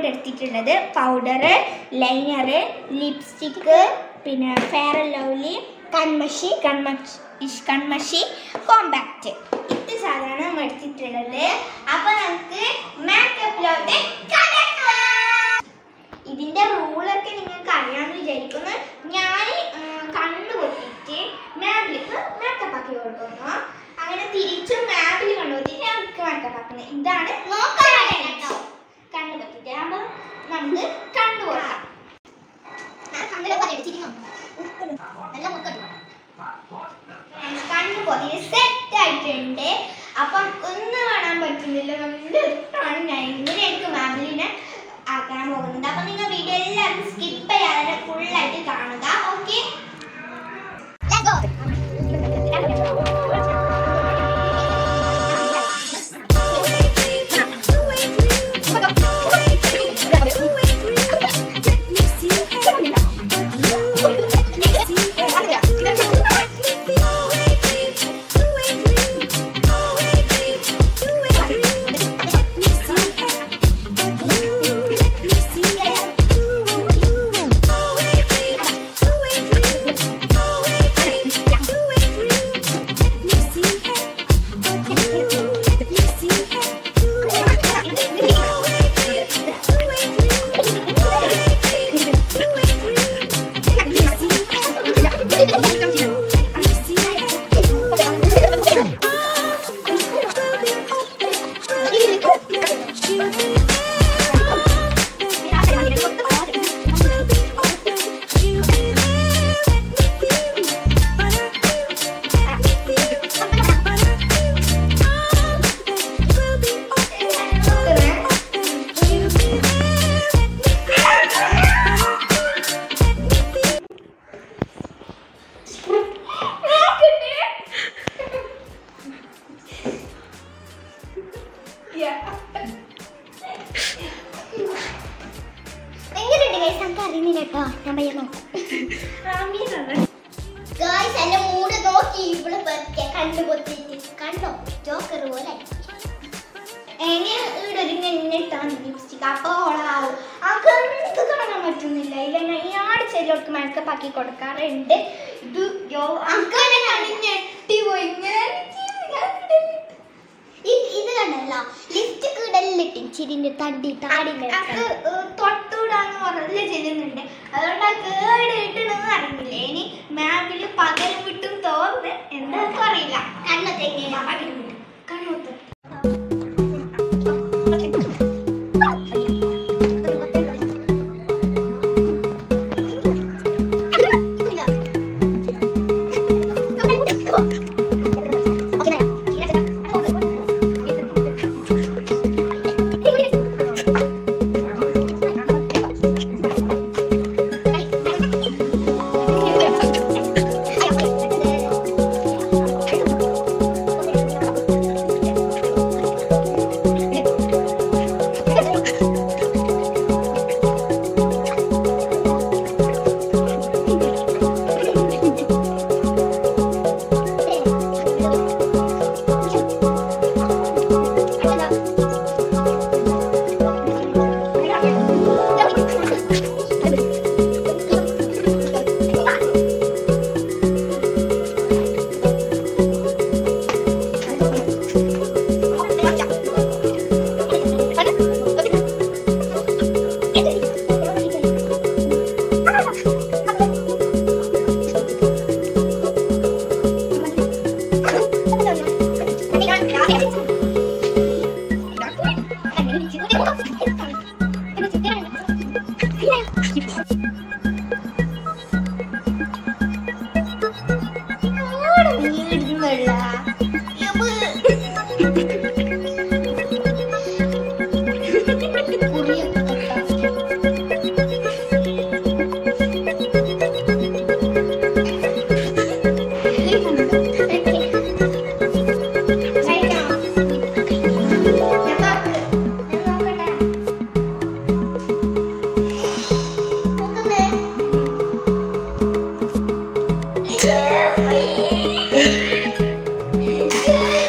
ഇവിടെ എടുത്തിട്ടുള്ളത് powder liner lipstick പിന്നെ ഫെയർ ആൻഡ് ലവ്ലി കൺമഷി കൺമഷി കൺമഷി കോമ്പാക്റ്റ് ഇത് സാധനമാണ് നമ്മൾ എടുത്തിട്ടുള്ളത് അപ്പൊ നമുക്ക് മേക്കപ്പിലോട്ട് കടക്കാം ഇതിന്റെ റൂളൊക്കെ നിങ്ങൾക്ക് അറിയാമെന്ന് വിചാരിക്കുന്നു ഞാൻ കണ്ണു പൊട്ടിയിട്ട് മാബിലേക്ക് മേക്കപ്പ് ആക്കി കൊടുക്കുന്നു അങ്ങനെ തിരിച്ചും മാബിൽ കണ്ടുപോയിട്ട് ഞങ്ങൾക്ക് മേക്കപ്പ് ആക്കുന്നത് ഇതാണ് നോക്കാൻ കണ്ണു പൊട്ടിട്ട് അപ്പൊ നമുക്ക് കണ്ണു പൊട്ടാം കണ്ണു പൊതി സെറ്റ് ആയിട്ടുണ്ട് അപ്പം ഒന്നും കാണാൻ പറ്റുന്നില്ല നല്ല ഇഷ്ടമാണ് ഞാൻ ഇങ്ങനെ എനിക്ക് മാബിലിനെ ആക്കാൻ പോകുന്നത് അപ്പൊ നിങ്ങൾ വീഡിയോ എല്ലാവരും സ്കിപ്പ് ചെയ്യാതെ ഫുൾ ആയിട്ട് കാണുക ഓക്കെ എങ്ങനെയുണ്ട് guys? നമുക്ക് അറിയുന്നില്ല കേട്ടോ ഞാൻ പയ്യെ നോക്കാം ഗായ്സ് എന്റെ മൂട് നോക്കി ഇവിടെ പറ്റിയ കണ്ണു പൊത്തിട്ട് കണ്ടോ ജോക്കർ പോലെ ഇനി ഇവിടെ ഒരു ഇട്ടാണ് ലിപ്സ്റ്റിക് അപ്പൊ ഓളാവും അകന്ത് കാണാൻ പറ്റുന്നില്ല ഇല്ല ഞാൻ ഈ ആട് ചെല്ലോട്ട് മേക്കപ്പ് ആക്കി കൊടുക്കാറുണ്ട് ഇത് യോ അങ്ങനെ ഞെട്ടി പോയി ഞാൻ ഇത് കണ്ടല്ലോ ലിപ്സ്റ്റിക് ഇടലിട്ട് ചിരിന്റെ തടി താടിന്റെ അത് തൊട്ടൂടാന്ന് പറഞ്ഞതില് ചെല്ലുന്നുണ്ട് അതുകൊണ്ട് ആ കേട് ഇട്ടണെന്ന് അറിയില്ല ഇനി മാപ്പില് പകരം വിട്ടും തോന്നുന്നു എന്താണെന്ന് അറിയില്ല കണ്ണത്തേക്ക് പകരം വിട്ടു കണ്ണൂത്ത്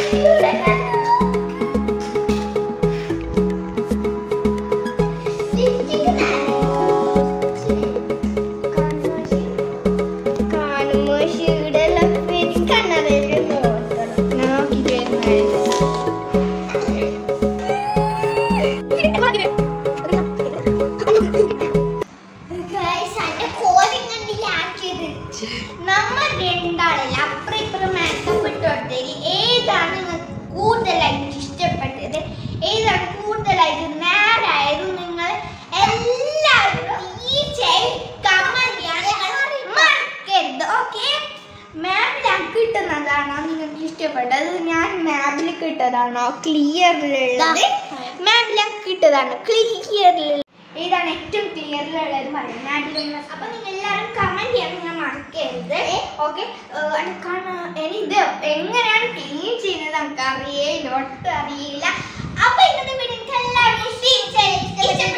Thank നമ്മൾ രണ്ടാളല്ല അപ്പുറം ഇപ്പുറം മേക്കപ്പ് ഇട്ട് കൊടുത്തതിൽ ഏതാണ് നിങ്ങൾക്ക് കൂടുതലായിട്ട് ഇഷ്ടപ്പെട്ടത് ഏതാണ് കൂടുതലായിട്ട് നേരായത് നിങ്ങൾ എല്ലാവരും തീർച്ചയായും കമന്റ് ചെയ്യാൻ മറക്കരുത് ഓക്കെ മാപ്പിൽ കിട്ടുന്നതാണോ നിങ്ങൾക്ക് ഇഷ്ടപ്പെട്ടത് ഞാൻ മാപ്പിൽ കിട്ടതാണോ ക്ലിയറിലുള്ളത് മാപ്പിൽ കിട്ടതാണോ ക്ലിയറിലുള്ള ഏതാണ് ഏറ്റവും ക്ലിയറിലുള്ളത് പറയാം മാപ്പിൽ അപ്പൊ നിങ്ങൾ എല്ലാവരും കമന്റ് ചെയ്യാൻ നിങ്ങൾ മറക്കരുത് ഓക്കെ ഇനി ഇത് എങ്ങനെയാണ് ക്ലീൻ ചെയ്യുന്നത് നമുക്ക് അറിയില്ല ഒട്ടും അറിയില്ല അപ്പൊ ഇന്നത്തെ വീഡിയോ എല്ലാവർക്കും ഇഷ്ടപ്പെട്ടു